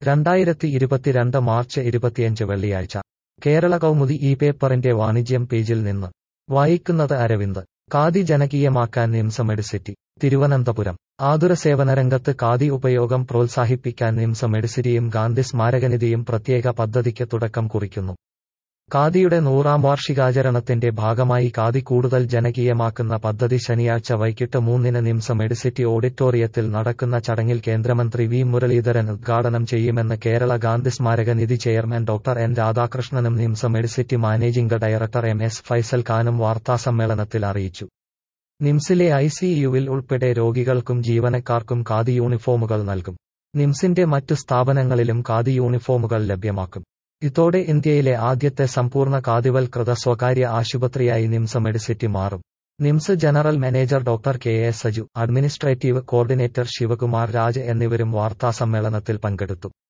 രണ്ടായിരത്തി ഇരുപത്തിരണ്ട് മാർച്ച് ഇരുപത്തിയഞ്ച് വെള്ളിയാഴ്ച കേരള കൗമുദി ഈ പേപ്പറിന്റെ വാണിജ്യം പേജിൽ നിന്ന് വായിക്കുന്നത് അരവിന്ദ് ഖാദി ജനകീയമാക്കാൻ നിംസ മെഡിസിറ്റി തിരുവനന്തപുരം ആതുര സേവനരംഗത്ത് ഖാദി ഉപയോഗം പ്രോത്സാഹിപ്പിക്കാൻ നിംസ മെഡിസിറ്റിയും ഗാന്ധി സ്മാരകനിധിയും പ്രത്യേക പദ്ധതിക്ക് തുടക്കം കുറിക്കുന്നു ഖാദിയുടെ നൂറാം വാർഷികാചരണത്തിന്റെ ഭാഗമായി ഖാദി കൂടുതൽ ജനകീയമാക്കുന്ന പദ്ധതി ശനിയാഴ്ച വൈകിട്ട് മൂന്നിന് നിംസ മെഡിസിറ്റി ഓഡിറ്റോറിയത്തിൽ നടക്കുന്ന ചടങ്ങിൽ കേന്ദ്രമന്ത്രി വി മുരളീധരൻ ഉദ്ഘാടനം ചെയ്യുമെന്ന് കേരള ഗാന്ധി സ്മാരക നിധി ചെയർമാൻ ഡോക്ടർ എൻ രാധാകൃഷ്ണനും NIMS medicity managing director M S Faisal ഖാനും വാർത്താസമ്മേളനത്തിൽ അറിയിച്ചു നിംസിലെ ഐസിയുവിൽ ഉൾപ്പെടെ രോഗികൾക്കും ജീവനക്കാർക്കും ഖാദി യൂണിഫോമുകൾ നൽകും നിംസിന്റെ മറ്റു സ്ഥാപനങ്ങളിലും ഖാദി യൂണിഫോമുകൾ ലഭ്യമാക്കും ഇതോടെ ഇന്ത്യയിലെ ആദ്യത്തെ സമ്പൂർണ്ണ ഖാദിവൽകൃത സ്വകാര്യ ആശുപത്രിയായി നിംസ മെഡിസിറ്റി മാറും NIMS general manager doctor K S Saju administrative coordinator Sivakumar Raj എന്നിവരും വാർത്താസമ്മേളനത്തിൽ പങ്കെടുത്തു